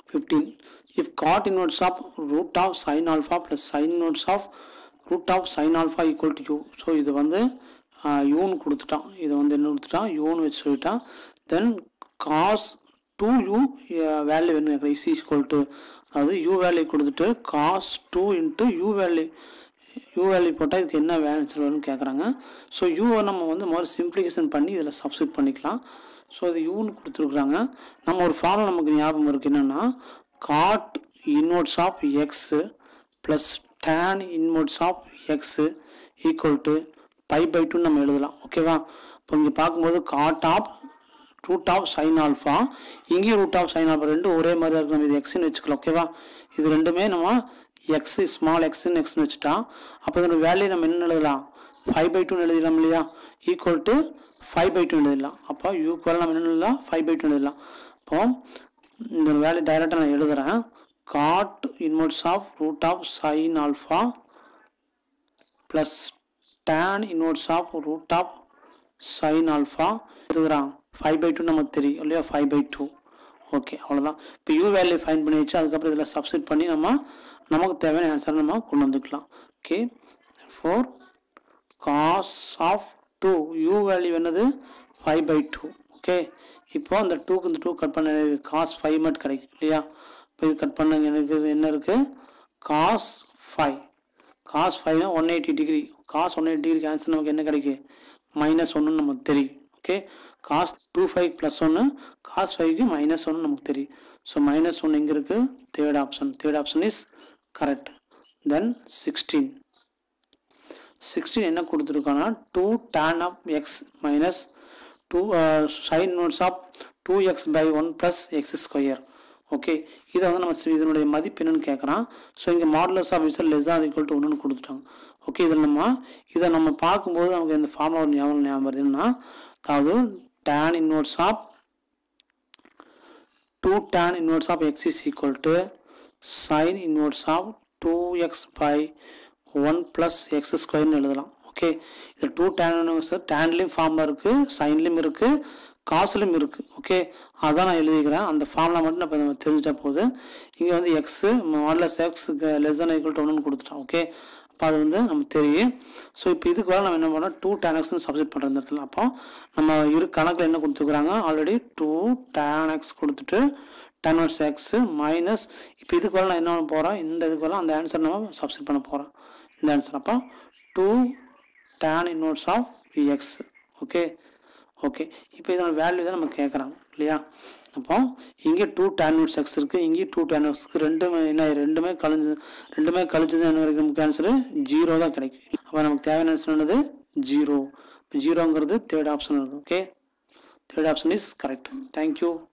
fifteen if cot inverse of root of sine alpha plus sine inverse of root of sine alpha equal to u so இது வந்து யூன்னு கொடுத்துட்டான் இதை வந்து என்ன கொடுத்துட்டான் யூன்னு வச்சு சொல்லிட்டான் then cos two u value வேணும் இஸ் ஈக்குவல் டு அதாவது யூ வேல்யூ கொடுத்துட்டு cos two into u value u value போட்டால் இதுக்கு என்ன ஆன்சர் வரும்னு கேட்குறாங்க ஸோ யூவை நம்ம வந்து முதல்ல சிம்ப்ளிகேஷன் பண்ணி இதில் சப்ஸ்டியூட் பண்ணிக்கலாம் ஸோ இது யூன்னு கொடுத்துருக்குறாங்க நம்ம ஒரு ஃபார்முலா நமக்கு ஞாபகம் இருக்குது என்னென்னா cot inverse of x plus tan inverse of x equal to pi by two நம்ம எழுதலாம் ஓகேவா இப்போ இங்கே பார்க்கும்போது cot of root of sine alpha இங்கேயும் ரூட் ஆஃப் சைன் ஆல்ஃபா ரெண்டும் ஒரே மாதிரி தான் இருக்கும் நம்ம இது எக்ஸ்ன்னு வச்சுக்கலாம் ஓகேவா இது ரெண்டுமே நம்ம எக்ஸ் ஸ்மால் எக்ஸ்ன்னு எக்ஸ்னு வச்சுட்டா அப்போ இதோட வேல்யூ நம்ம என்ன எழுதலாம் ஃபைவ் பை டூன்னு எழுதிடலாம் இல்லையா equal to five pi by எழுதிடலாம் அப்போ யூக்குவல் நம்ம என்ன எழுதலாம் ஃபைவ் பை டூ எழுதலாம் அப்போ இந்த வேல்யூ டைரெக்டாக நான் எழுதுறேன் cot inverse of root of sine alpha plus tan inverse of root of sine alpha எடுத்துக்கிறான் ஃபைவ் பை டூ நமக்கு தெரியும் இல்லையா ஃபைவ் பை டூ ஓகே அவ்வளோதான் இப்போ யூ வேல்யூ ஃபைன் பண்ணி வச்சு அதுக்கப்புறம் இதில் சப்ஸ்டிட் பண்ணி நம்ம நமக்கு தேவையான ஆன்சர் நம்ம கொண்டு வந்துக்கலாம் okay four cos of two u value என்னது five pi by two okay அந்த டூக்கு இந்த டூ கட் பண்ண காஸ் ஃபைவ் மட்டும் கிடைக்கும் இல்லையா இப்போ இது கட் பண்ண எனக்கு என்ன இருக்குது காஸ் ஃபைவ் காஸ் ஃபைவ்னா one eighty degree cos one eighty டிகிரிக்கு ஆன்சர் நமக்கு என்ன கிடைக்கும் மைனஸ் ஒன்றுன்னு நமக்கு தெரியும் okay cos two five plus ஒன்று காஸ் ஃபைவ்க்கு மைனஸ் ஒன்று நமக்கு தெரியும் ஸோ மைனஸ் ஒன் எங்கே இருக்குது third option third option is correct then sixteen sixteen என்ன கொடுத்துருக்கோன்னா two tan of x minus two sine notes of two x by one plus x square okay இதை வந்து நம்ம சி- இதனுடைய மதிப்பு என்னன்னு கேட்குறான் ஸோ இங்கே மாடலஸ் ஆஃப் இசல் லெஸ் ஆர் ஈக்குவல் டு ஒன்றுன்னு கொடுத்துட்டாங்க ஓகே இதில் நம்ம இதை நம்ம பார்க்கும்போது நமக்கு இந்த ஃபார்முலா ஒரு ஞாபகம் ஞாபகம் வருது என்னன்னா அதாவது tan inverse of two tan inverse of x is equal to sine inverse of two x by one plus x ஸ்கொயர்னு எழுதலாம் ஓகே இது டூ டேன் சார் டேன்லேயும் ஃபார்மில் இருக்குது சைன்லேயும் இருக்குது காசுலையும் இருக்குது ஓகே அதான் நான் எழுதிக்கிறேன் அந்த ஃபார்முலா மட்டும் இப்போ நம்ம தெரிஞ்சிட்டா போகுது இங்கே வந்து x modulus x less than equal to ஒன்று கொடுத்துட்டோம் ஓகே அப்போ அது வந்து நமக்கு தெரியும் ஸோ இப்போ இதுக்கு வேலை நம்ம என்ன பண்ணோம் டூ டேன் எக்ஸ்னு சப்ஜெக்ட் பண்ணுற இந்த இடத்துல அப்போ நம்ம இரு கணக்கில் என்ன கொடுத்துருக்குறாங்க ஆல்ரெடி டூ டேன் எக்ஸ் கொடுத்துட்டு டென் ஒன்ஸ் எக்ஸ் மைனஸ் இப்போ இதுக்கு வேலை நான் என்ன பண்ண போகிறோம் இந்த இதுக்கு வேலை அந்த ஆன்சர் நம்ம சப்ஸ்டிட் பண்ண போகிறோம் இந்த ஆன்சர் அப்போ two tan inverse of x okay okay இப்போ இதோட வேல்யூ தான் நம்ம கேட்குறாங்க இல்லையா அப்போ இங்கே டூ டேன் இன்வர்ஸ் எக்ஸ் இருக்குது இங்கேயும் டூ டேன் எக்ஸ்க்கு ரெண்டுமே என்ன ரெண்டுமே கழிஞ்சு ரெண்டுமே கழிச்சது என்ன கிடைக்கும் நமக்கு ஆன்சரு ஜீரோ தான் கிடைக்கும் அப்போ நமக்கு தேவையான ஆன்சர் என்னது ஜீரோ இப்போ ஜீரோங்கிறது தேர்ட் ஆப்ஷன் இருக்குது okay third option is correct thank you